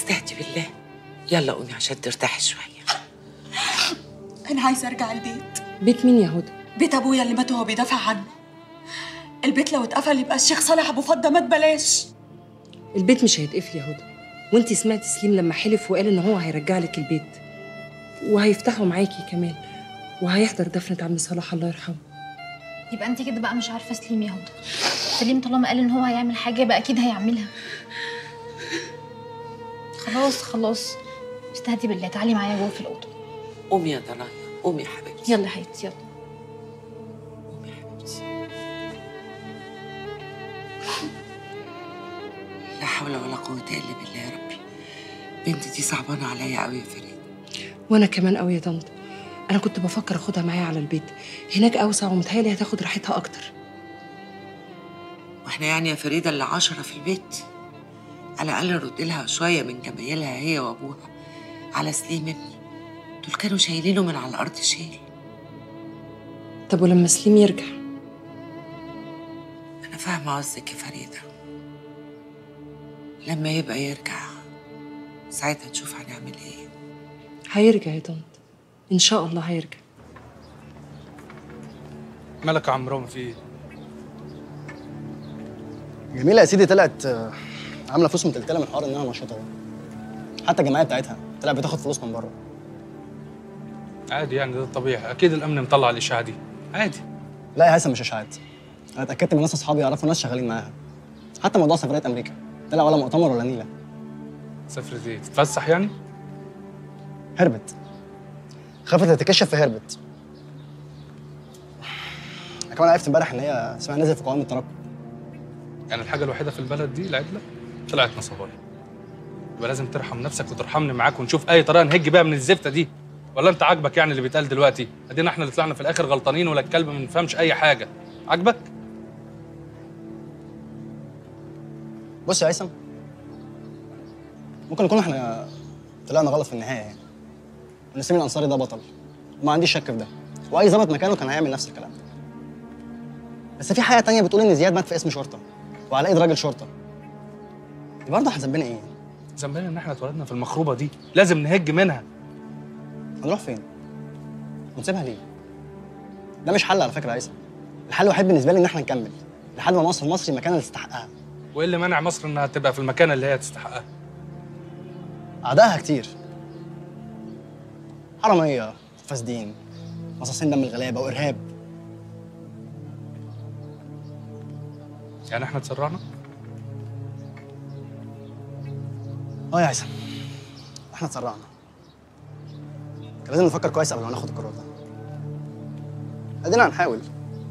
استهدي بالله يلا قومي عشان ترتاحي شويه انا عايزه ارجع البيت بيت مين يا هدى بيت ابويا اللي مات وهو بيدافع عنه البيت لو اتقفل يبقى الشيخ صالح ابو فضه مات بلاش البيت مش هيتقفل يا هدى وانتي سمعتي سليم لما حلف وقال ان هو هيرجع لك البيت وهيفتحه معاكي كمان وهيحضر دفنة عم صلاح الله يرحمه يبقى انت كده بقى مش عارفه سليم يا هدى سليم طالما قال ان هو هيعمل حاجه يبقى اكيد هيعملها خلاص خلاص استهدي بالله تعالي معايا جوه في الاوضه قومي يا ضنايا قومي يا حبيبتي يلا يا حبيبتي يلا قومي يا حبيبتي لا حول ولا قوة إلا بالله يا ربي بنتي دي صعبانة عليا قوي يا فريد وانا كمان قوي يا طنط انا كنت بفكر اخدها معايا على البيت هناك اوسع ومتهيألي هتاخد راحتها اكتر واحنا يعني يا فريدة اللي عشرة في البيت على الأقل رد لها شوية من جمايلها هي وأبوها على سليم ابني دول كانوا شايلينه من على الأرض شيل طب ولما سليم يرجع أنا فاهمة قصدك يا فريدة لما يبقى يرجع ساعتها نشوف هنعمل إيه هيرجع يا طنط ان شاء الله هيرجع مالك يا عم رامي في ايه؟ جميلة يا سيدي طلعت آه، عاملة فلوس متلتلة من حوار انها نشيطة ده حتى الجمعية بتاعتها طلعت بتاخد فلوس من بره عادي يعني ده طبيعي اكيد الامن مطلع الاشاعه دي عادي لا يا هيثم مش اشاعات انا اتاكدت من ناس اصحابي يعرفوا ناس شغالين معاها حتى موضوع سفرية امريكا طلع ولا مؤتمر ولا نيلة سافرت ايه؟ تتفسح يعني؟ هربت خافت تتكشف فهربت أنا كمان عرفت امبارح ان هي اسمها نزل في قوائم الترقب يعني الحاجه الوحيده في البلد دي العدله طلعت نصبايا يبقى لازم ترحم نفسك وترحمني معاك ونشوف اي طريقه نهج بيها من الزفته دي ولا انت عاجبك يعني اللي بيتقال دلوقتي ادينا احنا اللي طلعنا في الاخر غلطانين ولا الكلب ما نفهمش اي حاجه عاجبك بص يا هيثم ممكن نكون احنا طلعنا غلط في النهايه يعني ونسيم الانصاري ده بطل وما عنديش شك في ده واي ظابط مكانه كان هيعمل نفس الكلام ده بس في حاجه تانية بتقول ان زياد مات في اسم شرطه وعلى ايد راجل شرطه دي برضه احنا ذنبنا ايه؟ ذنبنا ان احنا اتولدنا في المخروبه دي لازم نهج منها هنروح فين؟ ونسيبها ليه؟ ده مش حل على فكره يا هيثم الحل الوحيد بالنسبه لي ان احنا نكمل لحد ما مصر المصري المكان اللي تستحقها وايه اللي منع مصر انها تبقى في المكان اللي هي تستحقها اعدائها كتير حراميه فاسدين مصاصين دم الغلابه وارهاب يعني احنا اتسرعنا اه يا هيثم احنا اتسرعنا كان لازم نفكر كويس قبل ما ناخد القرار ده ادينا هنحاول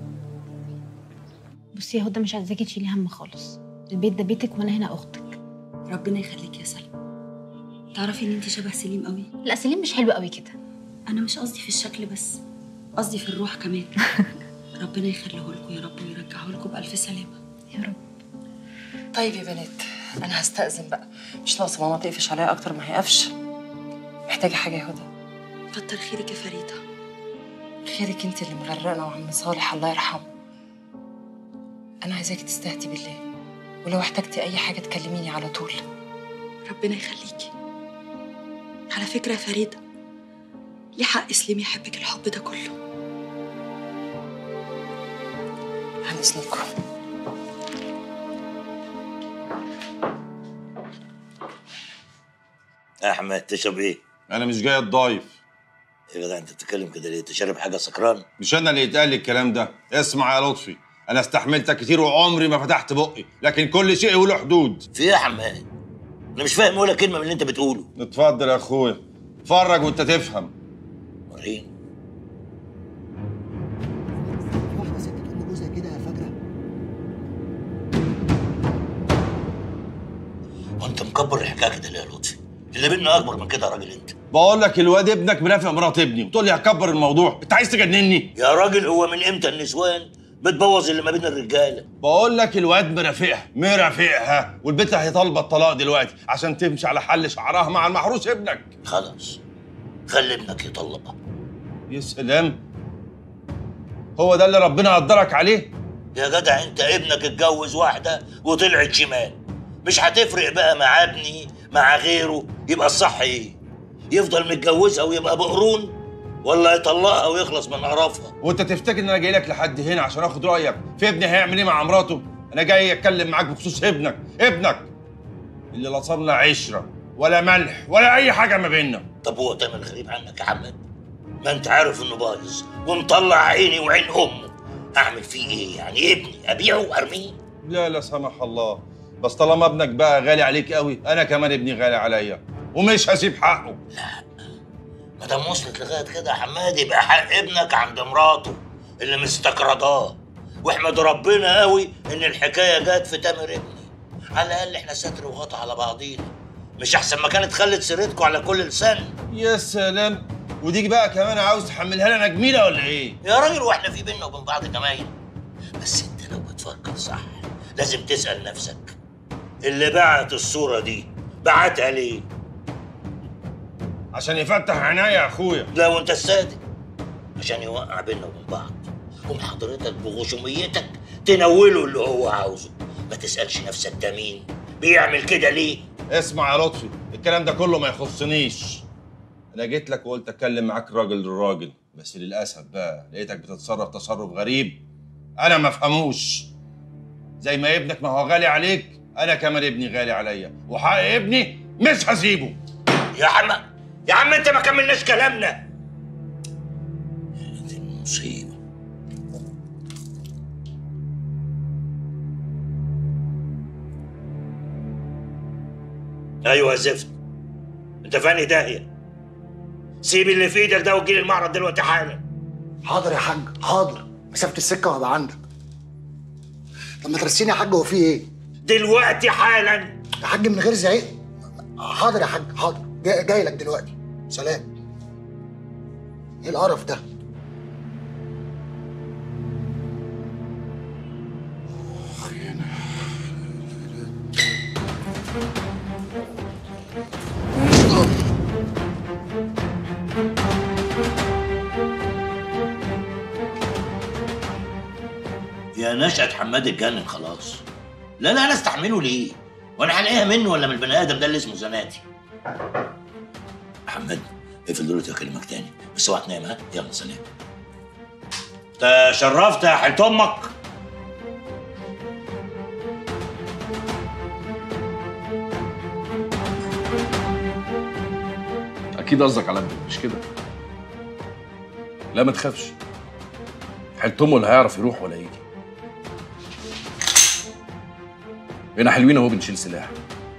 بصي يا هدى مش عايزاكي تشيلي هم خالص البيت ده بيتك وانا هنا اختك ربنا يخليك يا سلمى تعرفي ان انت شبه سليم قوي لا سليم مش حلو قوي كده انا مش قصدي في الشكل بس قصدي في الروح كمان ربنا يخليه لكم يا رب ويرجعه لكم بالف سلامه يا رب طيب يا بنات أنا هستأذن بقى مش ناقصة ماما تقفش عليا أكتر ما هيقفش محتاجة حاجة يا هدى كتر خيرك يا فريده خيرك انت اللي مغرقنا وعم صالح الله يرحمه انا عايزاكي تستهدي بالله ولو احتجتي اي حاجه تكلميني على طول ربنا يخليكي على فكره يا فريده ليه حق سليم يحبك الحب ده كله عن اذنكم احمد تشرب ايه؟ انا مش جاي اتضايف يا جدع انت بتتكلم كده ليه؟ انت شارب حاجه سكران؟ مش انا اللي يتقال لي الكلام ده اسمع يا لطفي انا استحملتك كتير وعمري ما فتحت بقي لكن كل شيء له حدود في ايه يا حماد؟ انا مش فاهم ولا كلمه من اللي انت بتقوله اتفضل يا اخويا اتفرج وانت تفهم وريني واحدة ست تقول لجوزها كده يا فجرة وانت مكبر الحكايه كده ليه يا لطفي؟ اللي بينا اكبر من كده يا راجل انت بقول لك الواد ابنك مرافق مرات ابني وتقول لي هكبر الموضوع انت عايز تجنني يا راجل هو من امتى النسوان بتبوظ اللي ما بين الرجاله بقول لك الواد مرافقها مرافقها والبنت هي طالبه الطلاق دلوقتي عشان تمشي على حل شعرها مع المحروس ابنك خلاص خلي ابنك يطلقها يا سلام هو ده اللي ربنا قدرك عليه يا جدع انت ابنك اتجوز واحده وطلعت شمال مش هتفرق بقى مع ابني مع غيره يبقى الصح ايه يفضل متجوزها ويبقى بقرون ولا يطلقها ويخلص من قرفها وانت تفتكر ان انا جاي لك لحد هنا عشان اخد رايك في ابني هيعمل ايه مع مراته انا جاي اتكلم معاك بخصوص ابنك ابنك اللي لا صار لا عشره ولا ملح ولا اي حاجه ما بيننا طب هو تامر غريب عنك يا حمد ما انت عارف انه بايظ ومطلع عيني وعين امه اعمل فيه ايه يعني ابني ابيعه وارميه لا لا سمح الله بس طالما ابنك بقى غالي عليك قوي انا كمان ابني غالي عليا ومش هسيب حقه ما دام وصلت لغايه كده يا حماد يبقى حق ابنك عند مراته اللي مستقرضاه واحمد ربنا قوي ان الحكايه جت في تامر ابني على الاقل احنا ستر وغطا على بعضينا مش احسن ما كانت خلت سيرتكم على كل لسان يا سلام ودي بقى كمان عاوز تحملها لنا جميله ولا ايه يا راجل واحنا في بينا وبين بعض كمان بس انت لو بتفكر صح لازم تسال نفسك اللي بعت الصوره دي بعتها ليه عشان يفتح عينيا يا اخويا لا وانت الصادق عشان يوقع بينا وبين بعض قوم حضرتك بغشوميتك تنوله اللي هو عاوزه ما تسالش نفسك ده مين بيعمل كده ليه اسمع يا لطفي الكلام ده كله ما يخصنيش انا جيت لك وقلت اتكلم معاك راجل للراجل بس للاسف بقى لقيتك بتتصرف تصرف غريب انا ما افهموش زي ما ابنك ما هو غالي عليك انا كمان ابني غالي عليا وحق ابني مش هسيبه يا عم يا عم انت ما كملناش كلامنا دي مصيبه ايوه يا زفت انت فاني داهيه سيب اللي في ايدك ده وتجيلي المعرض دلوقتي حالا حاضر يا حاج حاضر مسافه السكه وهبقى عندك طب ما ترسيني يا حاج هو في ايه؟ دلوقتي حالا يا حاج من غير زعيق حاضر يا حاج حاضر جاي, جاي لك دلوقتي سلام ايه القرف ده؟ يا نشأة حماد اتجنن خلاص لا لا انا استحمله ليه وانا هلاقيها منه ولا من البني ادم ده اللي اسمه زناتي محمد اقفل دلوقتي اكلمك تاني بس اوعى تنام ها يلا سلام تشرفت يا حلت امك اكيد قصدك على ابنك مش كده لا ما تخافش حلت امه اللي هيعرف يروح ولا يجي هنا حلوين اهو بنشيل سلاح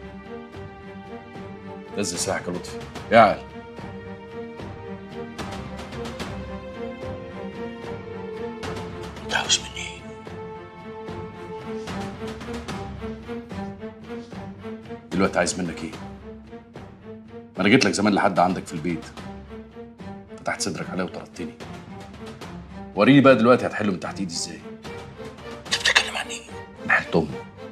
نزل سلاحك يا لطفي يا عال انت عاوز مني ايه دلوقتي عايز منك ايه ما انا جيت لك زمان لحد عندك في البيت فتحت صدرك عليا وطردتني وريني بقى دلوقتي هتحله من تحت ايدي ازاي انت بتتكلم عن ايه من حلت امه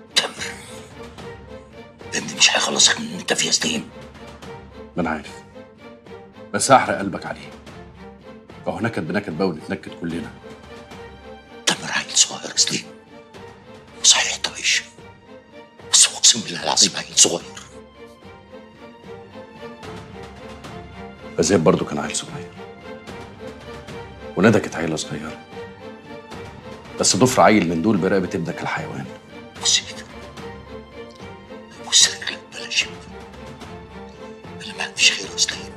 ابني مش هيخلصك من انت في سليم ما انا عارف بس هحرق قلبك عليه فهو نكد بنكد بقى ونتنكد كلنا تامر عيل صغير يا سليم صحيح طيش بس اقسم بالله العظيم عيل صغير فزياد برضه كان عيل صغير وندى كانت عيله صغيره بس ضفر عيل من دول برقبه ابنك الحيوان بص كده بص رجلك بلاش انا ما عنديش خير يا سليم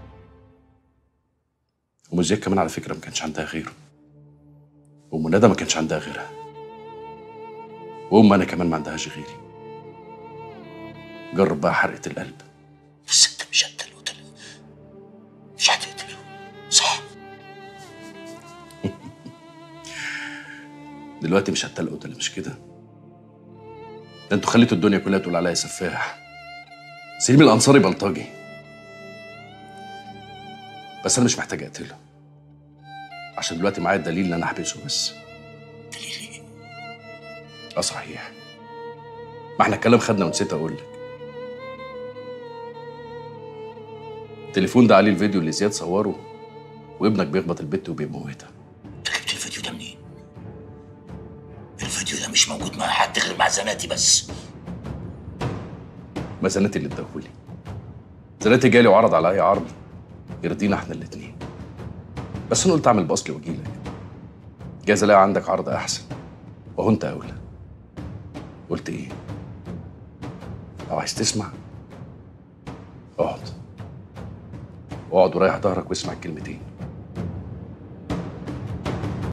ام زياد كمان على فكره ما كانش عندها غيره وام ندى ما كانش عندها غيرها وام انا كمان ما عندهاش غيري جرب بقى حرقه القلب بس انت مش هتقتله مش هتقتله صح دلوقتي مش هتلقط اللي مش كده ده انتوا خليتوا الدنيا كلها تقول عليا سفاح سليم الانصاري بلطجي بس انا مش محتاج اقتله عشان دلوقتي معايا الدليل ان انا احبسه بس دليل ايه اه صحيح ما احنا الكلام خدنا ونسيت اقول لك التليفون ده عليه الفيديو اللي زياد صوره وابنك بيخبط البت وبيموتها انت جبت الفيديو ده منين الفيديو ده مش موجود مع حد غير مع زناتي بس ما زناتي اللي اداهولي زناتي جالي وعرض على اي عرض يرضينا احنا الاتنين بس انا قلت اعمل باصلي واجيلك جايز الاقي عندك عرض احسن وهو انت اولى قلت ايه لو عايز تسمع اقعد اقعد وريح ظهرك واسمع الكلمتين